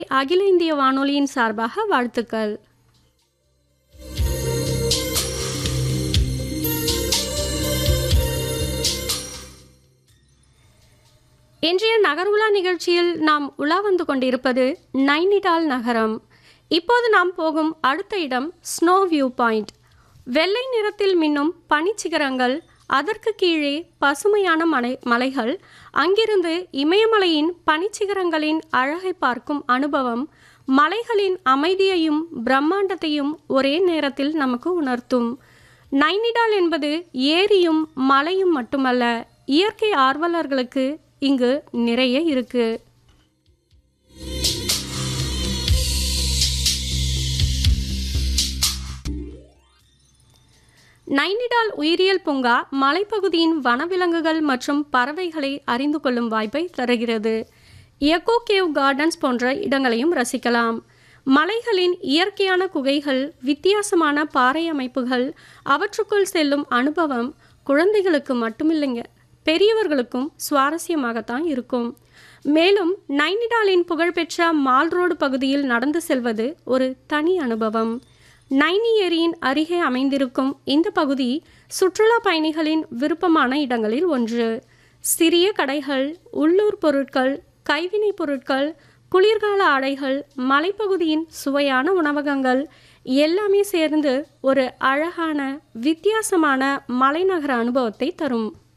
அகில இந்திய வானொலியின் சார்பாக வாழ்த்துக்கள் இன்றைய நகர்வுலா நிகழ்ச்சியில் நாம் உலா வந்து கொண்டிருப்பது நைனிடால் நகரம் இப்போது நாம் போகும் அடுத்த இடம் ஸ்னோ வியூ பாயிண்ட் வெள்ளை நிறத்தில் மின்னும் பனிச்சிகரங்கள் அதற்கு கீழே பசுமையான மலை மலைகள் அங்கிருந்து இமயமலையின் பனிச்சிகரங்களின் அழகை பார்க்கும் அனுபவம் மலைகளின் அமைதியையும் பிரம்மாண்டத்தையும் ஒரே நேரத்தில் நமக்கு உணர்த்தும் நைனிடால் என்பது ஏரியும் மலையும் மட்டுமல்ல இயற்கை ஆர்வலர்களுக்கு இங்கு நிறைய இருக்கு நைனிடால் உயிரியல் பூங்கா மலைப்பகுதியின் வனவிலங்குகள் மற்றும் பறவைகளை அறிந்து கொள்ளும் வாய்ப்பை தருகிறது எக்கோ கேவ் கார்டன்ஸ் போன்ற இடங்களையும் ரசிக்கலாம் மலைகளின் இயற்கையான குகைகள் வித்தியாசமான பாறை அமைப்புகள் அவற்றுக்குள் செல்லும் அனுபவம் குழந்தைகளுக்கு மட்டுமில்லைங்க பெரியவர்களுக்கும் சுவாரஸ்யமாகத்தான் இருக்கும் மேலும் நைனிடாலின் புகழ்பெற்ற மால் ரோடு பகுதியில் நடந்து செல்வது ஒரு தனி அனுபவம் நைனி ஏரியின் அருகே அமைந்திருக்கும் இந்த பகுதி சுற்றுலா பயணிகளின் விருப்பமான இடங்களில் ஒன்று சிறிய கடைகள் உள்ளூர் பொருட்கள் கைவினைப் பொருட்கள் குளிர்கால ஆடைகள் மலைப்பகுதியின் சுவையான உணவகங்கள் எல்லாமே சேர்ந்து ஒரு அழகான வித்தியாசமான மலைநகர அனுபவத்தை தரும்